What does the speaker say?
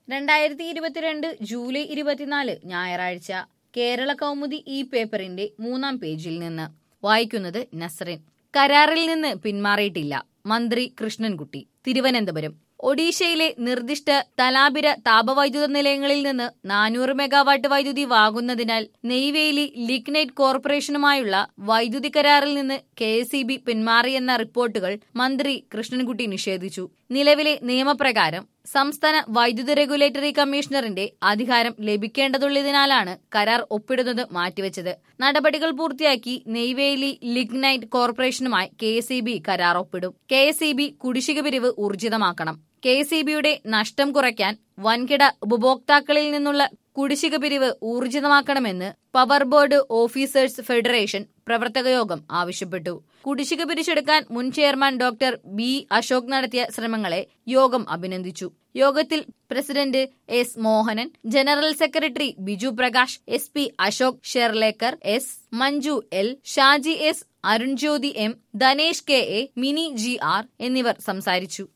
രണ്ടായിരത്തി ഇരുപത്തിരണ്ട് ജൂലൈ ഇരുപത്തിനാല് ഞായറാഴ്ച കേരള കൗമുദി ഈ പേപ്പറിന്റെ മൂന്നാം പേജിൽ നിന്ന് വായിക്കുന്നത് നസ്റിൻ കരാറിൽ നിന്ന് പിന്മാറിയിട്ടില്ല മന്ത്രി കൃഷ്ണൻകുട്ടി തിരുവനന്തപുരം ഒഡീഷയിലെ നിർദ്ദിഷ്ട തലാബിര താപവൈദ്യുത നിലയങ്ങളിൽ നിന്ന് നാനൂറ് മെഗാവാട്ട് വൈദ്യുതി വാങ്ങുന്നതിനാൽ നെയ്വേലി ലിഗ്നൈറ്റ് കോർപ്പറേഷനുമായുള്ള വൈദ്യുതി കരാറിൽ നിന്ന് കെ എസ് ഇ ബി പിന്മാറിയെന്ന റിപ്പോർട്ടുകൾ മന്ത്രി കൃഷ്ണൻകുട്ടി നിഷേധിച്ചു നിലവിലെ നിയമപ്രകാരം സംസ്ഥാന വൈദ്യുത റെഗുലേറ്ററി കമ്മീഷണറിന്റെ അധികാരം ലഭിക്കേണ്ടതുള്ളതിനാലാണ് കരാർ ഒപ്പിടുന്നത് മാറ്റിവെച്ചത് നടപടികൾ പൂർത്തിയാക്കി നെയ്വേലി ലിഗ്നൈറ്റ് കോർപ്പറേഷനുമായി കെ എസ് ഇ ബി കരാർ ഒപ്പിടും കെ എസ് ഇ ബി കുടിശ്ശിക പിരിവ് ഊർജിതമാക്കണം കെ എസ് ഇ ബിയുടെ നഷ്ടം കുറയ്ക്കാൻ വൻകിട ഉപഭോക്താക്കളിൽ നിന്നുള്ള കുടിശ്ശിക പിരിവ് ഊർജിതമാക്കണമെന്ന് പവർ ബോർഡ് ഓഫീസേഴ്സ് ഫെഡറേഷൻ പ്രവർത്തക യോഗം ആവശ്യപ്പെട്ടു കുടിശ്ശിക പിരിച്ചെടുക്കാൻ മുൻ ചെയർമാൻ ഡോക്ടർ ബി അശോക് നടത്തിയ ശ്രമങ്ങളെ യോഗം അഭിനന്ദിച്ചു യോഗത്തിൽ president S Mohanan general secretary Biju Prakash S P Ashok Sherlekar S Manju L Shaji S Arun Jyothi M Dhanesh K A Mini G R എന്നിവർ സംസാരിച്ചു